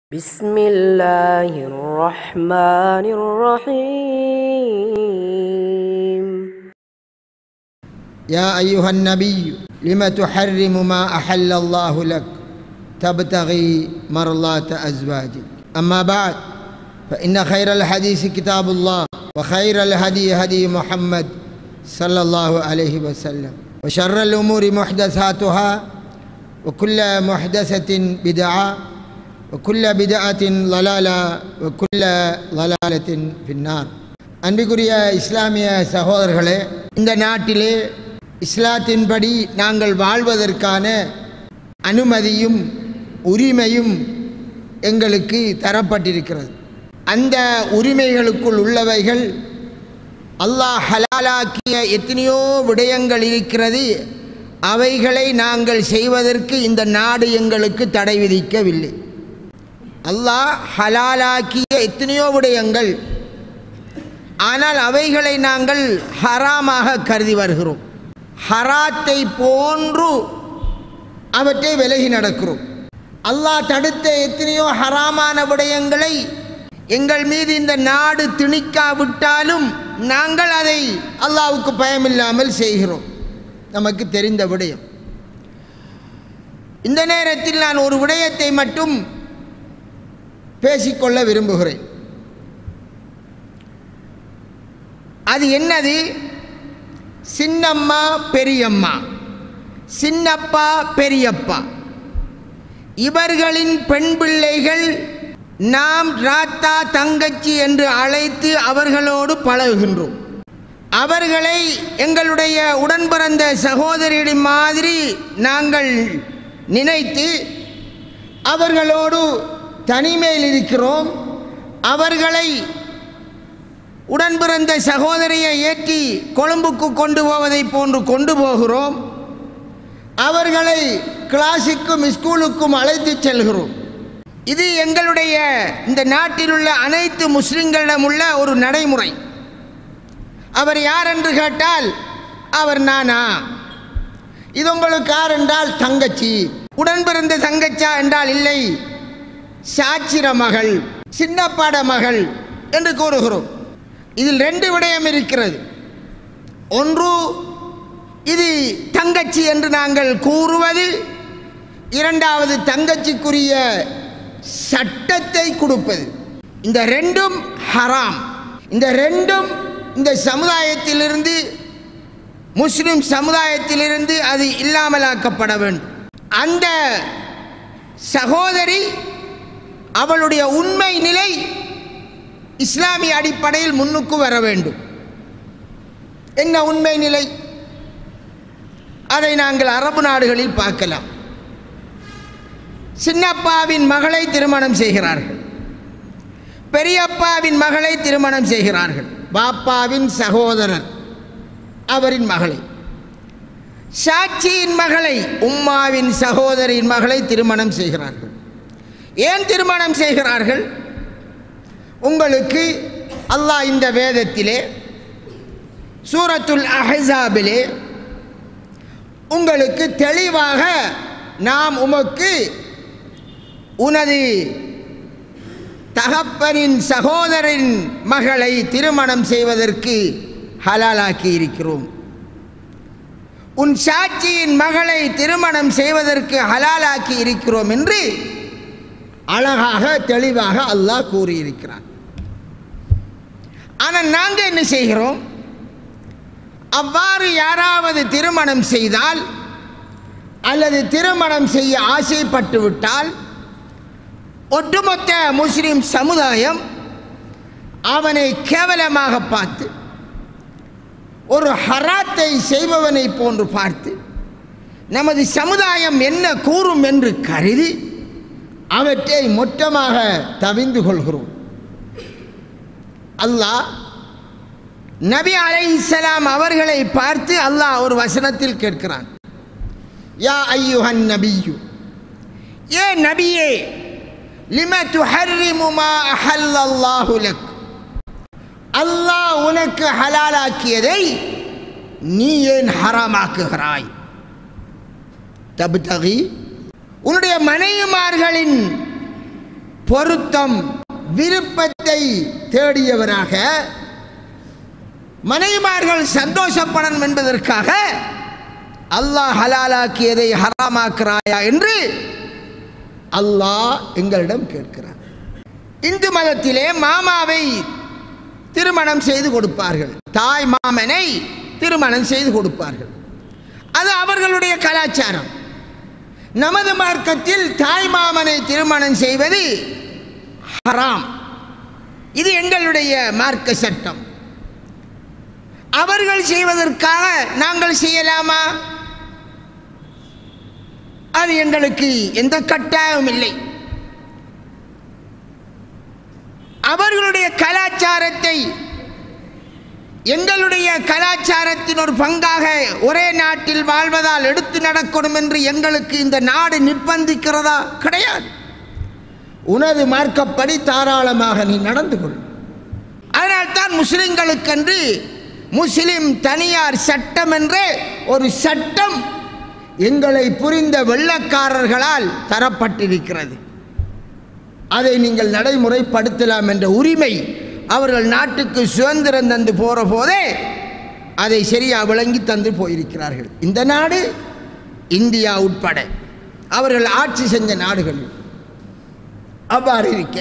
بسم الله الرحمن الرحيم يا أيها النبي لم تحرم ما أحل الله لك تبتغي مرضات أزواجك أما بعد فإن خير الحديث كتاب الله وخير الهدي هدي محمد صلى الله عليه وسلم وشر الأمور محدثاتها وكل محدثة بدعة وكل بدعة ضلالة وكل ضلالة في النار அன்பிற்குரிய இஸ்லாமிய சகோதரர்களே இந்த நாட்டிலே இஸ்லாத்தின்படி நாங்கள் வாழ்வதற்கான அனுமதியும் உரிமையும் எங்களுக்கு தரப்பட்டிருக்கிறது அந்த உரிமைகளுக்குள் உள்ளவைகள் அல்லாஹ் ஹலாலாக்கிய எத்தனையோ விடயங்கள் இருக்கிறது அவைகளை நாங்கள் செய்வதற்கு இந்த நாடு எங்களுக்கு தடை விதிக்கவில்லை அல்லாஹ் ஹலாலாக்கிய எத்தனையோ விடயங்கள் ஆனால் அவைகளை நாங்கள் ஹராமாக கருதி வருகிறோம் ஹராத்தை போன்று அவற்றை விலகி நடக்கிறோம் அல்லாஹ் தடுத்த எத்தனையோ ஹராமான விடயங்களை எங்கள் மீது இந்த நாடு திணிக்காவிட்டாலும் நாங்கள் அதை அல்லாவுக்கு பயமில்லாமல் செய்கிறோம் நமக்கு தெரிந்த விடயம் இந்த நேரத்தில் நான் ஒரு விடயத்தை மட்டும் பேசிக்கொள்ள விரும்புகிறேன் அது என்னது சின்னம்மா பெரியம்மா சின்னப்பா பெரியப்பா இவர்களின் பெண் பிள்ளைகள் நாம் ராத்தா தங்கச்சி என்று அழைத்து அவர்களோடு பழகுகின்றோம் அவர்களை எங்களுடைய உடன் பிறந்த சகோதரிയുടെ மாதிரி நாங்கள் நினைத்து அவர்களோடு தனிமையில் இருக்கிறோம் அவர்களை உடன் பிறந்த சகோதரியை ஏற்றி கொழும்புக்கு கொண்டு போவதை போன்று கொண்டு போகிறோம் அவர்களை கிளாஸுக்கும் ஸ்கூலுக்கும் அழைத்து செல்கிறோம் இது எங்களுடைய இந்த நாட்டில் உள்ள அனைத்து முஸ்லிம்களிடம் உள்ள ஒரு நடைமுறை அவர் யார் என்று கேட்டால் அவர் நானா இது உங்களுக்கு யார் என்றால் தங்கச்சி உடன் பிறந்த தங்கச்சா என்றால் இல்லை சாச்சிர மகள் சின்னப்பாட மகள் என்று கூறுகிறோம் இதில் ரெண்டு விடயம் இருக்கிறது ஒன்று இது தங்கச்சி என்று நாங்கள் கூறுவது இரண்டாவது தங்கச்சிக்குரிய சட்டத்தை கொடுப்பது இந்த ரெண்டும் ஹராம் இந்த ரெண்டும் இந்த சமுதாயத்திலிருந்து முஸ்லிம் சமுதாயத்திலிருந்து அது இல்லாமலாக்கப்பட வேண்டும் அந்த சகோதரி அவளுடைய உண்மை நிலை இஸ்லாமிய அடிப்படையில் முன்னுக்கு வர வேண்டும் என்ன உண்மை நிலை அதை நாங்கள் அரபு நாடுகளில் பார்க்கலாம் சின்னப்பாவின் மகளை திருமணம் செய்கிறார்கள் பெரியப்பாவின் மகளை திருமணம் செய்கிறார்கள் பாப்பாவின் சகோதரர் அவரின் மகளை சாட்சியின் மகளை உம்மாவின் சகோதரின் மகளை திருமணம் செய்கிறார்கள் ஏன் திருமணம் செய்கிறார்கள் உங்களுக்கு அல்லாஹ் இந்த வேதத்திலே சூரத்துல் அஹசாபிலே உங்களுக்கு தெளிவாக நாம் உமக்கு உனது தகப்பனின் சகோதரின் மகளை திருமணம் செய்வதற்கு ஹலாலாக்கி இருக்கிறோம் உன் சாட்சியின் மகளை திருமணம் செய்வதற்கு ஹலாலாக்கி இருக்கிறோம் என்று அழகாக தெளிவாக அல்லாஹ் கூறியிருக்கிறான் ஆனால் நாங்கள் என்ன செய்கிறோம் அவ்வாறு யாராவது திருமணம் செய்தால் அல்லது திருமணம் செய்ய ஆசைப்பட்டு விட்டால் ஒட்டுமொத்த முஸ்லிம் சமுதாயம் அவனை கேவலமாக பார்த்து ஒரு ஹராத்தை செய்பவனை போன்று பார்த்து நமது சமுதாயம் என்ன கூறும் என்று கருதி அவற்றை மொத்தமாக தவிந்து கொள்கிறோம் அல்லாஹ் நபி அலைஹிஸ்ஸலாம் அவர்களை பார்த்து அல்லாஹ் ஒரு வசனத்தில் கேட்கிறான் யா ஐயுஹன் நபியு ஏ நபியே லிம துஹர்ரிமு மா அஹல்லல்லாஹு லக் அல்லாஹ் உனக்கு ஹலாலாக்கியதை நீ ஏன் ஹராமாக்குகிறாய் தபுதகி உன்னுடைய மனைவிமார்களின் பொருத்தம் விருப்பத்தை தேடியவராக மனைவிமார்கள் சந்தோஷப்படணும் என்பதற்காக அல்லாஹ் ஹலாலாக்கியதை ஹராமாக்குறாயா என்று அல்லாஹ் எங்களிடம் கேட்கிறார் இந்து மதத்திலே மாமாவை திருமணம் செய்து கொடுப்பார்கள் தாய் மாமனை திருமணம் செய்து கொடுப்பார்கள் அது அவர்களுடைய கலாச்சாரம் நமது மார்க்கத்தில் தாய் மாமனை திருமணம் செய்வது ஹராம் இது எங்களுடைய மார்க்க சட்டம் அவர்கள் செய்வதற்காக நாங்கள் செய்யலாமா அது எங்களுக்கு எந்த கட்டாயமும் இல்லை அவர்களுடைய கலாச்சாரத்தை எங்களுடைய கலாச்சாரத்தின் ஒரு பங்காக ஒரே நாட்டில் வாழ்வதால் எடுத்து நடக்கணும் என்று எங்களுக்கு இந்த நாடு நிர்பந்திக்கிறதா கிடையாது உனது மார்க்கப்படி தாராளமாக நீ நடந்து கொள் அதனால்தான் முஸ்லிம்களுக்கென்று முஸ்லிம் தனியார் சட்டம் என்று ஒரு சட்டம் எங்களை புரிந்த வெள்ளக்காரர்களால் தரப்பட்டிருக்கிறது அதை நீங்கள் நடைமுறைப்படுத்தலாம் என்ற உரிமை அவர்கள் நாட்டுக்கு சுதந்திரம் தந்து போகிற போதே அதை சரியா விளங்கி தந்து போயிருக்கிறார்கள் இந்த நாடு இந்தியா உட்பட அவர்கள் ஆட்சி செஞ்ச நாடுகளில் அவ்வாறு இருக்க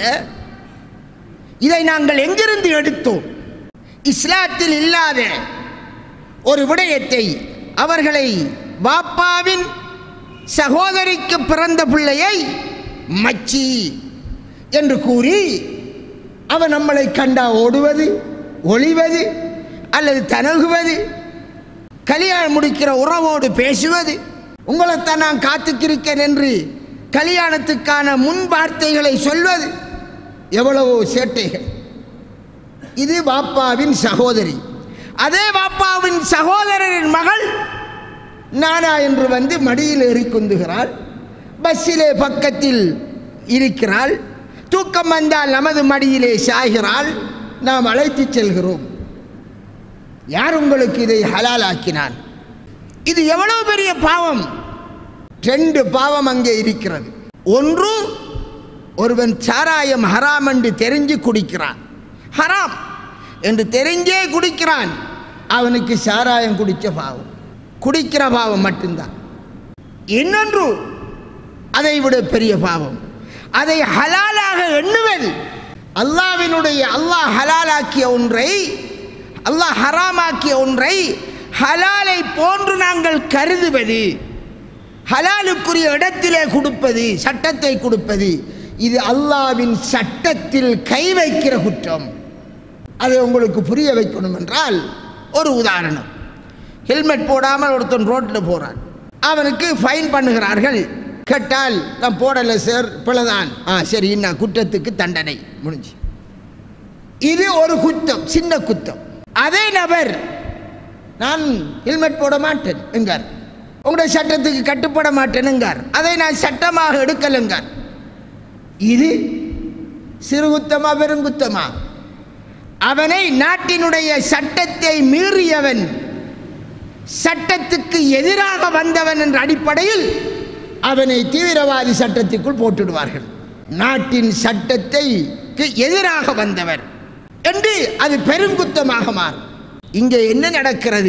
இதை நாங்கள் எங்கிருந்து எடுத்தோம் இஸ்லாத்தில் இல்லாத ஒரு விடயத்தை அவர்களை வாப்பாவின் சகோதரிக்கு பிறந்த பிள்ளையை மச்சி என்று கூறி அவன் நம்மளை கண்டா ஓடுவது ஒளிவது அல்லது தனகுவது கல்யாணம் முடிக்கிற உறவோடு பேசுவது உங்களைத்தான் நான் காத்துக்கிருக்கேன் என்று கல்யாணத்துக்கான முன் வார்த்தைகளை சொல்வது எவ்வளவோ சேட்டைகள் இது வாப்பாவின் சகோதரி அதே வாப்பாவின் சகோதரரின் மகள் நானா என்று வந்து மடியில் ஏறி குந்துகிறாள் பஸ்ஸிலே பக்கத்தில் இருக்கிறாள் தூக்கம் வந்தால் நமது மடியிலே சாய்கிறாள் நாம் அழைத்து செல்கிறோம் யார் உங்களுக்கு இதை ஹலாலாக்கினான் இது எவ்வளவு பெரிய பாவம் ரெண்டு பாவம் அங்கே இருக்கிறது ஒன்று ஒருவன் சாராயம் ஹராம் என்று தெரிஞ்சு குடிக்கிறான் ஹராம் என்று தெரிஞ்சே குடிக்கிறான் அவனுக்கு சாராயம் குடித்த பாவம் குடிக்கிற பாவம் மட்டும்தான் இன்னொன்று அதை விட பெரிய பாவம் அதை ஹலாலாக எண்ணுவது அல்லாவினுடைய அல்லாஹ் ஹலாலாக்கிய ஒன்றை அல்லாஹ் ஹராமாக்கிய ஒன்றை ஹலாலை போன்று நாங்கள் கருதுவது ஹலாலுக்குரிய இடத்திலே கொடுப்பது சட்டத்தை கொடுப்பது இது அல்லாவின் சட்டத்தில் கை வைக்கிற குற்றம் அதை உங்களுக்கு புரிய வைக்கணும் என்றால் ஒரு உதாரணம் ஹெல்மெட் போடாமல் ஒருத்தன் ரோட்டில் போகிறான் அவனுக்கு ஃபைன் பண்ணுகிறார்கள் கேட்டால் நான் போடலை சார் பிழைதான் ஆ சரி நான் குற்றத்துக்கு தண்டனை முடிஞ்சு இது ஒரு குத்தம் சின்ன குத்தம் அதே நபர் நான் ஹெல்மெட் போட மாட்டேன் எங்கார் உங்களுடைய சட்டத்துக்கு கட்டுப்பட மாட்டேன் எங்கார் அதை நான் சட்டமாக எடுக்கலைங்கார் இது சிறு குத்தமா பெருங்குத்தமா அவனை நாட்டினுடைய சட்டத்தை மீறியவன் சட்டத்துக்கு எதிராக வந்தவன் என்ற அடிப்படையில் அவனை தீவிரவாதி சட்டத்திற்குள் போட்டுடுவார்கள் நாட்டின் சட்டத்தை எதிராக வந்தவர் என்று அது பெருங்குத்தமாக மாறும் இங்கே என்ன நடக்கிறது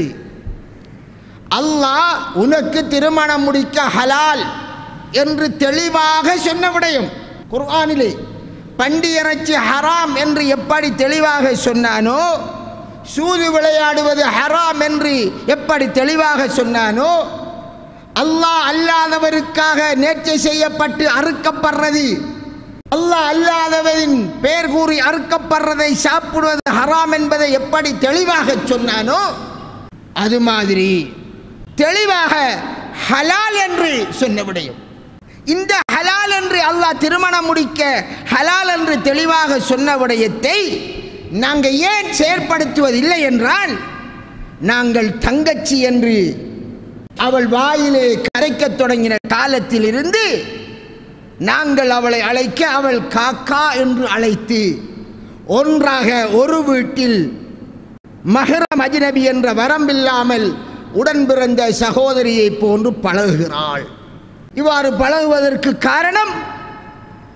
அல்லாஹ் உனக்கு திருமணம் முடிக்க ஹலால் என்று தெளிவாக சொன்ன விடயம் குர்ஆனிலே பண்டி இறைச்சி ஹராம் என்று எப்படி தெளிவாக சொன்னானோ சூது விளையாடுவது ஹராம் என்று எப்படி தெளிவாக சொன்னானோ அல்லாஹ் அல்லாதவருக்காக நேர்ச்சை செய்யப்பட்டு அறுக்கப்படுறது அல்லாஹ் அல்லாதவரின் பெயர் கூறி அறுக்கப்படுறதை சாப்பிடுவது ஹராம் என்பதை எப்படி தெளிவாக சொன்னானோ அது மாதிரி தெளிவாக ஹலால் என்று சொன்ன விடயம் இந்த ஹலால் என்று அல்லாஹ் திருமணம் முடிக்க ஹலால் என்று தெளிவாக சொன்ன விடயத்தை நாங்கள் ஏன் செயற்படுத்துவதில்லை என்றால் நாங்கள் தங்கச்சி என்று அவள் வாயிலே கரைக்கத் தொடங்கின காலத்தில் இருந்து நாங்கள் அவளை அழைக்க அவள் காக்கா என்று அழைத்து ஒன்றாக ஒரு வீட்டில் மஹரம் அஜ்னபி என்ற வரம்பில்லாமல் உடன் பிறந்த சகோதரியை போன்று பழகுகிறாள் இவ்வாறு பழகுவதற்கு காரணம்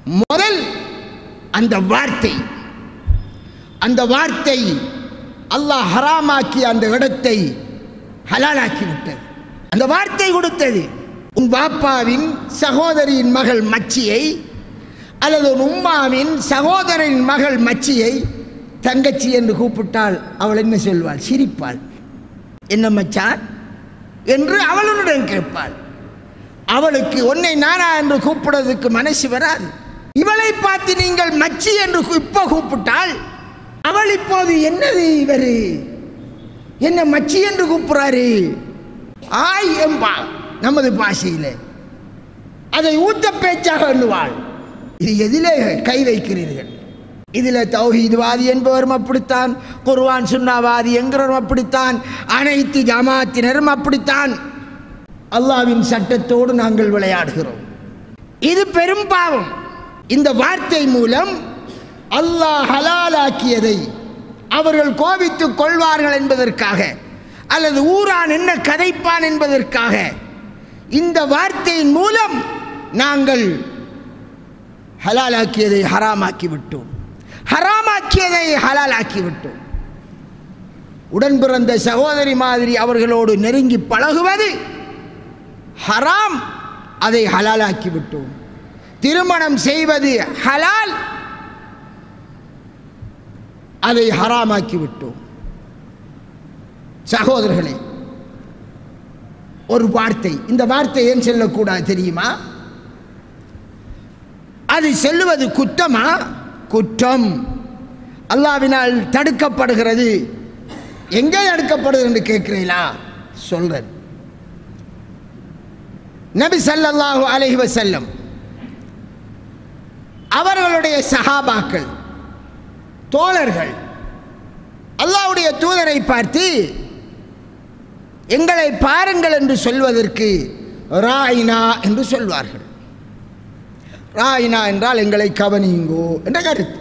முதல் அந்த வார்த்தை அந்த வார்த்தை அல்லாஹ் ஹராமாக்கி அந்த இடத்தை ஹலாலாக்கி விட்டது அந்த வார்த்தை கொடுத்தது உன் பாப்பாவின் சகோதரியின் மகள் மச்சியை அல்லது உன் உம்மாவின் சகோதரனின் மகள் மச்சியை தங்கச்சி என்று கூப்பிட்டால் அவள் என்ன சொல்வாள் சிரிப்பாள் என்ன மச்சான் என்று அவளுடன் கேட்பாள் அவளுக்கு உன்னை நானா என்று கூப்பிடுறதுக்கு மனசு வராது இவளை பார்த்து நீங்கள் மச்சி என்று கூ- இப்போ கூப்பிட்டால் அவள் இப்போது என்னது இவரு என்ன மச்சி என்று கூப்பிடுறாரு ஆய் என்பா நமது பாஷையில் அதை ஊத்த பேச்சாக எண்ணுவாள் இது எதிலே கை வைக்கிறீர்கள் இதில் தௌஹீத்வாதி என்பவரும் அப்படித்தான் குர்வான் சுன்னாவாதி என்கிறவரும் அப்படித்தான் அனைத்து ஜமாத்தினரும் அப்படித்தான் அல்லாவின் சட்டத்தோடு நாங்கள் விளையாடுகிறோம் இது பெரும் பாவம் இந்த வார்த்தை மூலம் அல்லாஹ் ஹலாலாக்கியதை அவர்கள் கோபித்துக் கொள்வார்கள் என்பதற்காக அல்லது ஊரான் என்ன கதைப்பான் என்பதற்காக இந்த வார்த்தையின் மூலம் நாங்கள் ஹலாலாக்கியதை ஹராமாக்கி விட்டோம் ஹராமாக்கியதை ஹலாலாக்கி விட்டோம் உடன் பிறந்த சகோதரி மாதிரி அவர்களோடு நெருங்கி பழகுவது ஹராம் அதை ஹலாலாக்கி விட்டோம் திருமணம் செய்வது ஹலால் அதை ஹராமாக்கி விட்டோம் சகோதரர்களே ஒரு வார்த்தை இந்த வார்த்தை ஏன் சொல்லக்கூடாது தெரியுமா அது செல்லுவது குற்றமா குற்றம் அல்லாவினால் தடுக்கப்படுகிறது எங்கே தடுக்கப்படுகிறது என்று கேட்கிறீங்களா சொல்றேன் நபி ஸல்லல்லாஹு அலைஹி வஸல்லம் அவர்களுடைய சஹாபாக்கள் தோழர்கள் அல்லாஹ்வுடைய தூதரை பார்த்து எங்களை பாருங்கள் என்று சொல்வதற்கு ராயினா என்று சொல்வார்கள் ராயினா என்றால் எங்களை கவனியுங்கோ என்ற கருத்து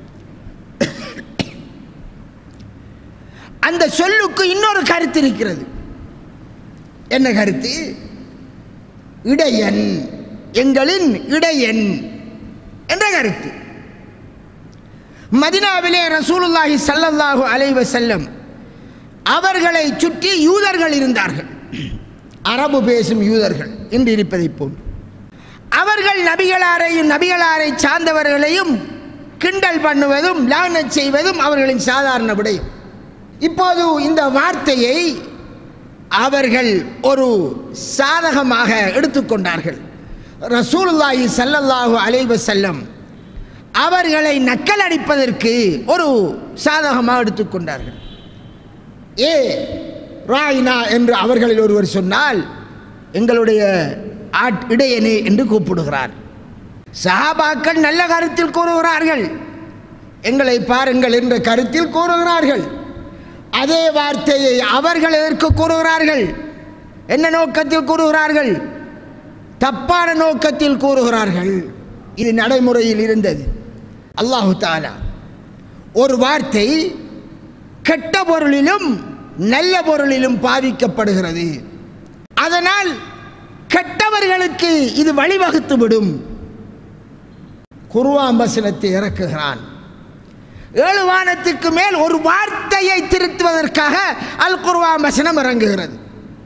அந்த சொல்லுக்கு இன்னொரு கருத்து இருக்கிறது என்ன கருத்து இடையன் எங்களின் இடையன் என்ற கருத்து மதினாவிலே ரசூலுல்லாஹி ஸல்லல்லாஹு அலைஹி வஸல்லம் அவர்களை சுற்றி யூதர்கள் இருந்தார்கள் அரபு பேசும் யூதர்கள் என்று இருப்பதைப் போல் அவர்கள் நபிகளாரையும் நபிகளாரை சார்ந்தவர்களையும் கிண்டல் பண்ணுவதும் லானச் செய்வதும் அவர்களின் சாதாரண விடயம் இப்போது இந்த வார்த்தையை அவர்கள் ஒரு சாதகமாக எடுத்துக்கொண்டார்கள் ரசூலுல்லாஹி ஸல்லல்லாஹு அலைஹி வஸல்லம் அவர்களை நக்கல் அடிப்பதற்கு ஒரு சாதகமாக எடுத்துக்கொண்டார்கள் ஏ ராயினா என்று அவர்களில் ஒருவர் சொன்னால் எங்களுடைய ஆட் இடையனே என்று கூப்பிடுகிறார் சஹாபாக்கள் நல்ல கருத்தில் கூறுகிறார்கள் எங்களை பாருங்கள் என்ற கருத்தில் கூறுகிறார்கள் அதே வார்த்தையை அவர்கள் எதற்கு கூறுகிறார்கள் என்ன நோக்கத்தில் கூறுகிறார்கள் தப்பான நோக்கத்தில் கூறுகிறார்கள் இது நடைமுறையில் இருந்தது அல்லாஹு தாலா ஒரு வார்த்தை கெட்ட பொருளிலும் நல்ல பொருளிலும் பாவிக்கப்படுகிறது அதனால் கெட்டவர்களுக்கு இது வழிவகுத்து விடும் குருவாம் வசனத்தை இறக்குகிறான் ஏழு வானத்துக்கு மேல் ஒரு வார்த்தையை திருத்துவதற்காக அல் குர்வான் வசனம் இறங்குகிறது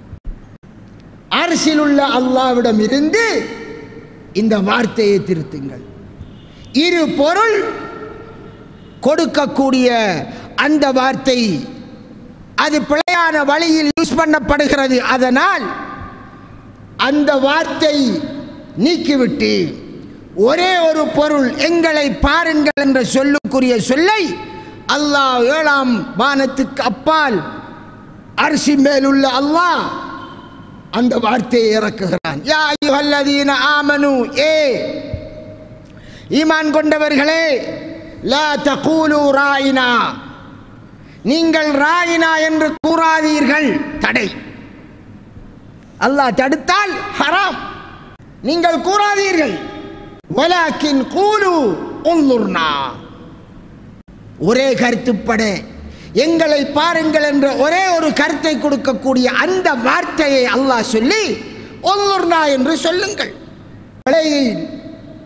அரசில் உள்ள அல்லாவிடம் இருந்து இந்த வார்த்தையை திருத்துங்கள் இரு பொருள் கொடுக்கக்கூடிய அந்த வார்த்தை அது பிழையான வழியில் யூஸ் பண்ணப்படுகிறது அதனால் அந்த வார்த்தை நீக்கிவிட்டு ஒரே ஒரு பொருள் எங்களை பாருங்கள் என்ற சொல்லுக்குரிய சொல்லை அல்லாஹ் ஏழாம் வானத்துக்கு அப்பால் அரிசி மேலுள்ள அல்லாஹ் அந்த வார்த்தையை இறக்குகிறான் யா அய்யுஹல்லதீன ஆமனு ஏ ஈமான் கொண்டவர்களே லா தகூலு ராயினா நீங்கள் ராயினா என்று கூறாதீர்கள் தடை அல்லாஹ் தடுத்தால் ஹராம் நீங்கள் கூறாதீர்கள் வலாக்கின் கூலு உன்னுர்னா ஒரே கருத்துப்பட எங்களை பாருங்கள் என்ற ஒரே ஒரு கருத்தை கொடுக்கக்கூடிய அந்த வார்த்தையை அல்லாஹ் சொல்லி ஒல்லுர்னா என்று சொல்லுங்கள் மலையை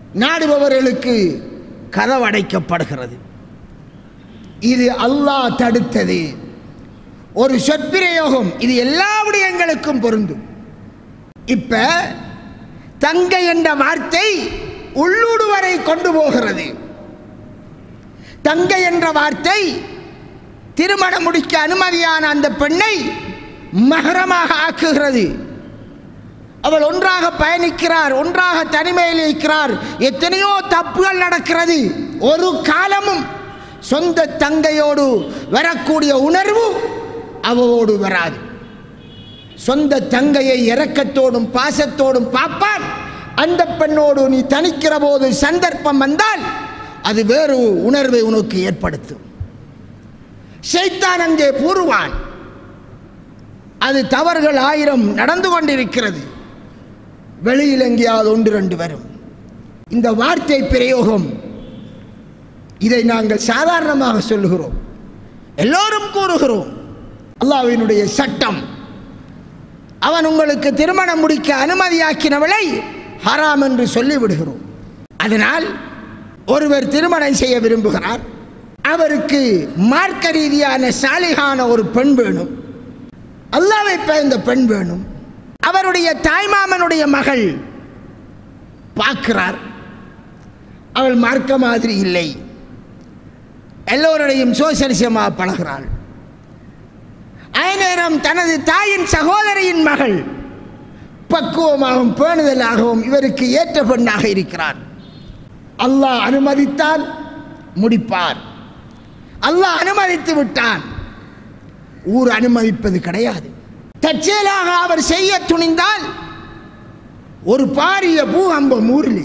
நாடுபவர்களுக்கு கதவடைக்கப்படுகிறது இது அல்லாஹ் தடுத்தது ஒரு சொற்பிரயோகம் இது எல்லா விடயங்களுக்கும் பொருந்தும் இப்ப தங்கை என்ற வார்த்தை உள்ளூடு வரை கொண்டு போகிறது தங்கை என்ற வார்த்தை திருமணம் முடிக்க அனுமதியான அந்த பெண்ணை மகரமாக ஆக்குகிறது அவள் ஒன்றாக பயணிக்கிறார் ஒன்றாக தனிமையில் இருக்கிறார் எத்தனையோ தப்புகள் நடக்கிறது ஒரு காலமும் சொந்த தங்கையோடு வரக்கூடிய உணர்வு அவளோடு வராது சொந்த தங்கையை இரக்கத்தோடும் பாசத்தோடும் பார்ப்பான் அந்த பெண்ணோடு நீ தனிக்கிற போது சந்தர்ப்பம் வந்தால் அது வேறு உணர்வை உனக்கு ஏற்படுத்தும் ஷைத்தான் அங்கே கூறுவான் அது தவறுகள் ஆயிரம் நடந்து கொண்டிருக்கிறது வெளியில் எங்கேயாவது ஒன்று ரெண்டு வரும் இந்த வார்த்தை பிரயோகம் இதை நாங்கள் சாதாரணமாக சொல்லுகிறோம் எல்லோரும் கூறுகிறோம் அல்லாஹ்வினுடைய சட்டம் அவன் உங்களுக்கு திருமணம் முடிக்க அனுமதியாக்கினவளை ஹராம் என்று சொல்லிவிடுகிறோம் அதனால் ஒருவர் திருமணம் செய்ய விரும்புகிறார் அவருக்கு மார்க்க ரீதியான சாலிகான ஒரு பெண் வேணும் அல்லாவை பயந்த பெண் வேணும் அவருடைய தாய்மாமனுடைய மகள் பார்க்கிறார் அவள் மார்க்க மாதிரி இல்லை எல்லோருடையும் சோசலிசமாக பழகிறாள் அதே நேரம் தனது தாயின் சகோதரியின் மகள் பக்குவமாகவும் பேணுதலாகவும் இவருக்கு ஏற்ற பெண்ணாக இருக்கிறார் அல்லாஹ் அனுமதித்தால் முடிப்பார் அல்லாஹ் அனுமதித்து விட்டான் ஊர் அனுமதிப்பது கிடையாது தற்செயலாக அவர் செய்ய துணிந்தால் ஒரு பாரிய பூகம்பம் ஊரில்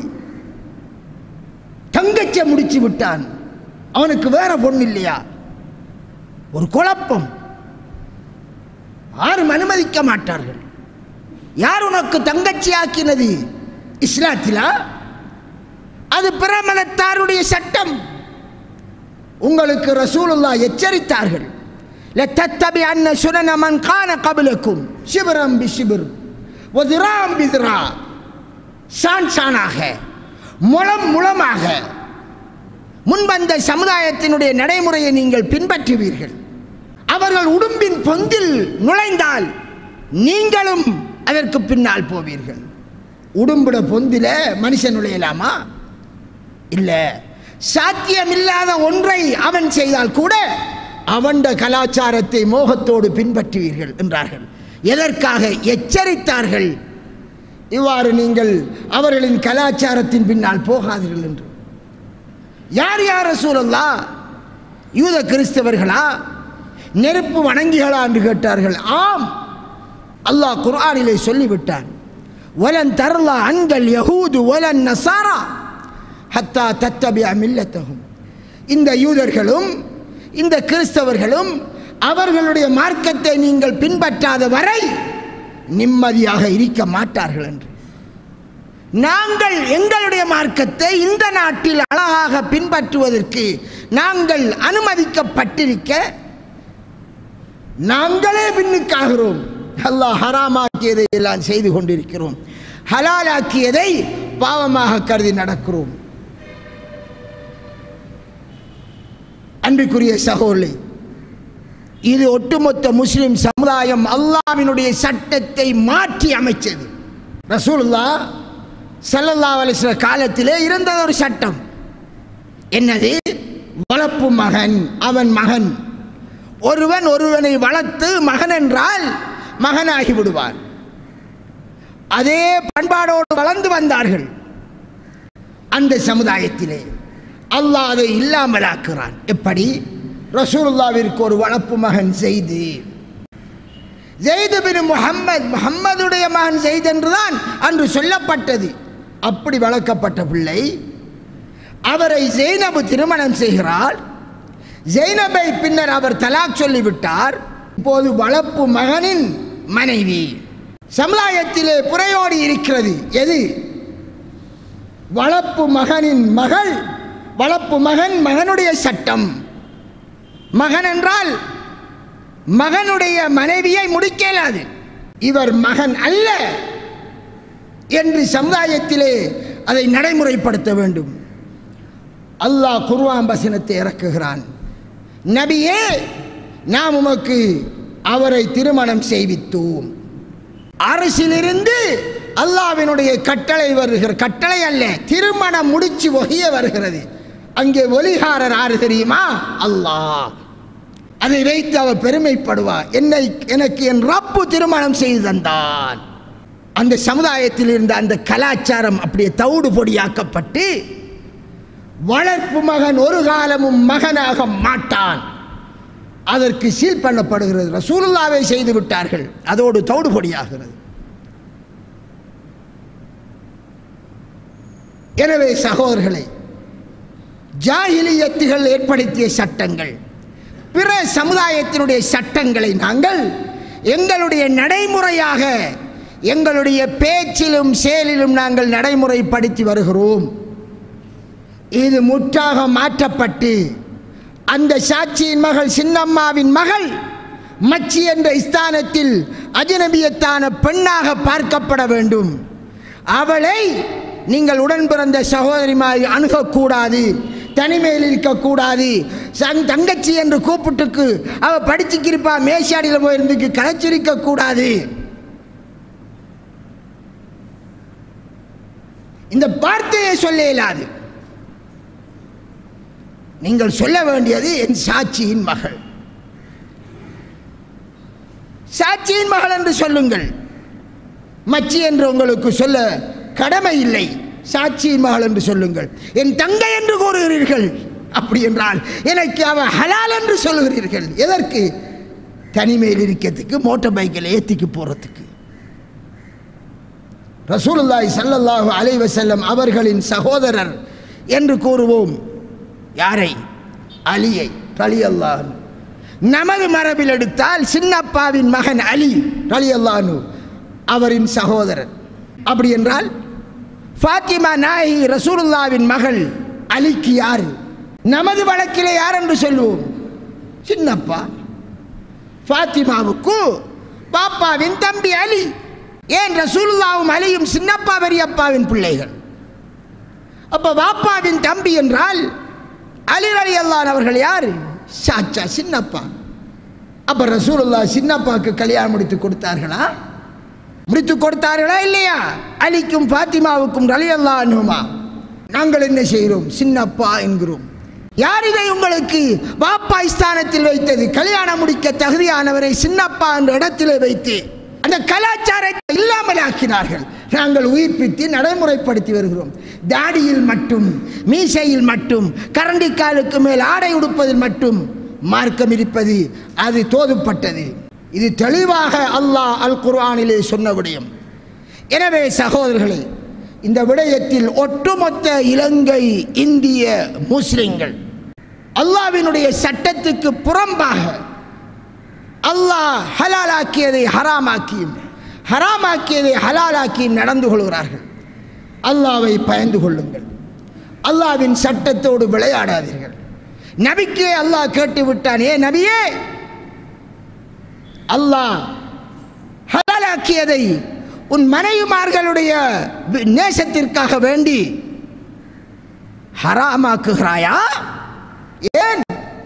தங்கச்ச முடிச்சு விட்டான் அவனுக்கு வேற பொண்ணு இல்லையா ஒரு குழப்பம் யாரும் அனுமதிக்க மாட்டார்கள் யார் உனக்கு தங்கச்சி ஆக்கினது இஸ்லாத்திலா அது பிரமணத்தாருடைய சட்டம் உங்களுக்கு ரசூலுல்லா எச்சரித்தார்கள் لتتبعن سنن من كان قبلكم شبرا بشبر وذراعا بذراع சான் சானாக முளம் முளமாக முன்வந்த சமுதாயத்தினுடைய நடைமுறையை நீங்கள் பின்பற்றுவீர்கள் அவர்கள் உடும்பின் பொந்தில் நுழைந்தால் நீங்களும் அதற்கு பின்னால் போவீர்கள் உடும்பிட பொந்தில மனுஷன் நுழையலாமா இல்லை சாத்தியமில்லாத ஒன்றை அவன் செய்தால் கூட அவண்ட கலாச்சாரத்தை மோகத்தோடு பின்பற்றுவீர்கள் என்றார்கள் எதற்காக எச்சரித்தார்கள் இவ்வாறு நீங்கள் அவர்களின் கலாச்சாரத்தின் பின்னால் போகாதீர்கள் என்று யார் யார் சூழல்லா யூத கிறிஸ்தவர்களா நெருப்பு வணங்கிகளா என்று கேட்டார்கள் ஆம் அல்லாஹ் குர்ஆனிலே சொல்லிவிட்டான் வலன் தரலா அன்கள் யஹூது வலன் நசாரா ஹத்தா தத்தபியா மில்லத்தகும் இந்த யூதர்களும் இந்த கிறிஸ்தவர்களும் அவர்களுடைய மார்க்கத்தை நீங்கள் பின்பற்றாத வரை நிம்மதியாக இருக்க மாட்டார்கள் என்று நாங்கள் எங்களுடைய மார்க்கத்தை இந்த நாட்டில் அழகாக பின்பற்றுவதற்கு நாங்கள் அனுமதிக்கப்பட்டிருக்க நாங்களே பின்னுக்காகிறோம் அல்லாஹ் ஹராமாக்கியதை எல்லாம் செய்து கொண்டிருக்கிறோம் ஹலாலாக்கியதை பாவமாக கருதி நடக்கிறோம் அன்பிற்குரிய சகோதரி இது ஒட்டுமொத்த முஸ்லிம் சமுதாயம் அல்லாவினுடைய சட்டத்தை மாற்றி அமைச்சது ரசூலுல்லா சல்லல்லா அலிஸ்ல காலத்திலே இருந்தது ஒரு சட்டம் என்னது வளர்ப்பு மகன் அவன் மகன் ஒருவன் ஒருவனை வளர்த்து மகன் என்றால் மகனாகி விடுவார் அதே பண்பாடோடு வளர்ந்து வந்தார்கள் அந்த சமுதாயத்திலே அல்லாஹ் அதை இல்லாமலாக்குறான் எப்படி ரசூலுல்லாவிற்கு ஒரு வளர்ப்பு மகன் செய்து ஜெயிது பின் முகம்மது முகம்மதுடைய மகன் ஜெயித் என்றுதான் அன்று சொல்லப்பட்டது அப்படி வளர்க்கப்பட்ட பிள்ளை அவரை ஜெய்னபு திருமணம் செய்கிறார் ஜெய்னபை பின்னர் அவர் தலாக் சொல்லிவிட்டார் இப்போது வளர்ப்பு மகனின் மனைவி சமுதாயத்திலே புறையோடி இருக்கிறது எது வளர்ப்பு மகனின் மகள் வளர்ப்பு மகன் மகனுடைய சட்டம் மகன் என்றால் மகனுடைய மனைவியை முடிக்க இயலாது இவர் மகன் அல்ல என்று சமுதாயத்திலே அதை நடைமுறைப்படுத்த வேண்டும் அல்லாஹ் குர்ஆன் வசனத்தை இறக்குகிறான் நபியே நாம் உமக்கு அவரை திருமணம் செய்வித்தோம் அரசிலிருந்து அல்லாவினுடைய கட்டளை வருகிற கட்டளை அல்ல திருமணம் முடிச்சு ஒகிய வருகிறது அங்கே ஒலிகாரர் யாரு தெரியுமா அல்லாஹ் அதை வைத்து அவர் பெருமைப்படுவார் என்னை எனக்கு என் ரப்பு திருமணம் செய்து தந்தான் அந்த சமுதாயத்தில் இருந்த அந்த கலாச்சாரம் அப்படியே தவிடு பொடியாக்கப்பட்டு வளர்ப்பு மகன் ஒரு காலமும் மகனாக மாட்டான் அதற்கு சீல் பண்ணப்படுகிறது ரசூலுல்லாவை செய்து விட்டார்கள் அதோடு தவிடு பொடியாகிறது எனவே சகோதரர்களே ஜாகிலியத்துகள் ஏற்படுத்திய சட்டங்கள் பிற சமுதாயத்தினுடைய சட்டங்களை நாங்கள் எங்களுடைய நடைமுறையாக எங்களுடைய பேச்சிலும் செயலிலும் நாங்கள் நடைமுறைப்படுத்தி வருகிறோம் இது முற்றாக மாற்றப்பட்டு அந்த சாட்சியின் மகள் சின்னம்மாவின் மகள் மச்சி என்ற ஸ்தானத்தில் அஜனபியத்தான பெண்ணாக பார்க்கப்பட வேண்டும் அவளை நீங்கள் உடன் பிறந்த சகோதரிமாய் அணுகக்கூடாது தனிமையில் இருக்கக்கூடாது சங் தங்கச்சி என்று கூப்பிட்டுக்கு அவ படிச்சுக்கிருப்பா மேஷாடியில் போயிருந்துக்கு கலைச்சிருக்க கூடாது இந்த வார்த்தையை சொல்ல இயலாது நீங்கள் சொல்ல வேண்டியது என் சாட்சியின் மகள் சாட்சியின் மகள் என்று சொல்லுங்கள் மச்சி என்று உங்களுக்கு சொல்ல கடமை இல்லை சாட்சியின் மகள் என்று சொல்லுங்கள் என் தங்கை என்று கூறுகிறீர்கள் அப்படி என்றால் எனக்கு அவ ஹலால் என்று சொல்லுகிறீர்கள் எதற்கு தனிமையில் இருக்கிறதுக்கு மோட்டார் பைக்கில் ஏற்றிக்கு போகிறதுக்கு ரசூலுல்லாஹி ஸல்லல்லாஹு அலைஹி வஸல்லம் அவர்களின் சகோதரர் என்று கூறுவோம் யாரை அலியை அலி அல்லாஹ் நமது மரபில் எடுத்தால் சின்னப்பாவின் மகன் அலி அலி அல்லானு அவரின் சகோதரர் அப்படி என்றால் ஃபாத்திமா நாயகி ரசூலுல்லாவின் மகள் அலிக்கு யார் நமது வழக்கிலே யார் என்று சொல்லுவோம் சின்னப்பா ஃபாத்திமாவுக்கு பாப்பாவின் தம்பி அலி ஏன் ரசூலுல்லாவும் அலியும் சின்னப்பா பெரியப்பாவின் பிள்ளைகள் அப்ப பாப்பாவின் தம்பி என்றால் அலி அலி அல்லான் அவர்கள் யார் சாச்சா சின்னப்பா அப்ப ரசூலுல்லா சின்னப்பாக்கு கல்யாணம் முடித்து கொடுத்தார்களா முடித்து கொடுத்தார்களா இல்லையா அலிக்கும் ஃபாத்திமாவுக்கும் அலி அல்லா அனுமா நாங்கள் என்ன செய்கிறோம் சின்னப்பா என்கிறோம் யார் இதை உங்களுக்கு பாப்பா ஸ்தானத்தில் வைத்தது கல்யாணம் முடிக்க தகுதியானவரை சின்னப்பா என்ற இடத்திலே வைத்து அந்த கலாச்சாரத்தை இல்லாமல் ஆக்கினார்கள் நாங்கள் உயிர்ப்பித்து நடைமுறைப்படுத்தி வருகிறோம் தாடியில் மட்டும் மீசையில் மட்டும் கரண்டிக்காலுக்கு மேல் ஆடை உடுப்பதில் மட்டும் மார்க்கம் இருப்பது அது தோதுப்பட்டது இது தெளிவாக அல்லாஹ் அல் குர்ஆனிலே சொன்ன விடயம் எனவே சகோதரர்களே இந்த விடயத்தில் ஒட்டுமொத்த இலங்கை இந்திய முஸ்லிம்கள் அல்லாவினுடைய சட்டத்துக்கு புறம்பாக அல்லாஹ் ஹலாலாக்கியதை ஹராமாக்கியும் ஹராமாக்கியதை ஹலாலாக்கியும் நடந்து கொள்கிறார்கள் அல்லாவை பயந்து கொள்ளுங்கள் அல்லாவின் சட்டத்தோடு விளையாடாதீர்கள் நபிக்கே அல்லாஹ் கேட்டு விட்டான் ஏ நபியே அல்லாஹ் ஹலாலாக்கியதை உன் மனைவிமார்களுடைய வி- நேசத்திற்காக வேண்டி ஹராமாக்குகிறாயா ஏன்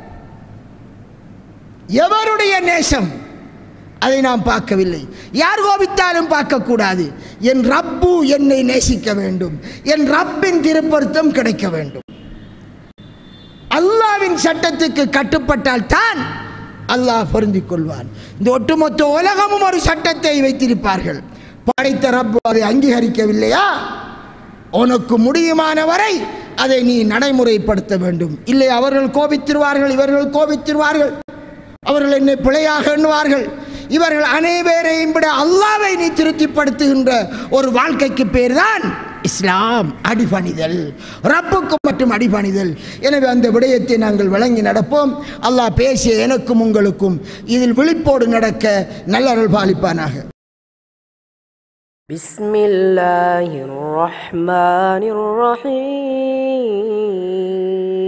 எவருடைய நேசம் அதை நாம் பார்க்கவில்லை யார் கோபித்தாலும் பார்க்கக்கூடாது என் ரப்பு என்னை நேசிக்க வேண்டும் என் ரப்பின் திருப்பொருத்தம் கிடைக்க வேண்டும் அல்லாவின் சட்டத்துக்கு கட்டுப்பட்டால் தான் அல்லாஹ் பொருந்திக் கொள்வான் இந்த ஒட்டுமொத்த உலகமும் ஒரு சட்டத்தை வைத்திருப்பார்கள் படைத்த ரப்பு அதை அங்கீகரிக்கவில்லையா உனக்கு முடியுமான வரை அதை நீ நடைமுறைப்படுத்த வேண்டும் இல்லை அவர்கள் கோபித்திருவார்கள் இவர்கள் கோபித்திருவார்கள் அவர்கள் என்னை பிழையாக எண்ணுவார்கள் இவர்கள் அனைவரையும் விட அல்லாவை நீ திருப்திப்படுத்துகின்ற ஒரு வாழ்க்கைக்கு பேர் தான் இஸ்லாம் அடிபணிதல் ரப்புக்கு மட்டும் அடிபணிதல் எனவே அந்த விடயத்தை நாங்கள் வழங்கி நடப்போம் அல்லாஹ் பேசிய எனக்கும் உங்களுக்கும் இதில் விழிப்போடு நடக்க நல்லருள் பாலிப்பானாக بسم الله الرحمن الرحيم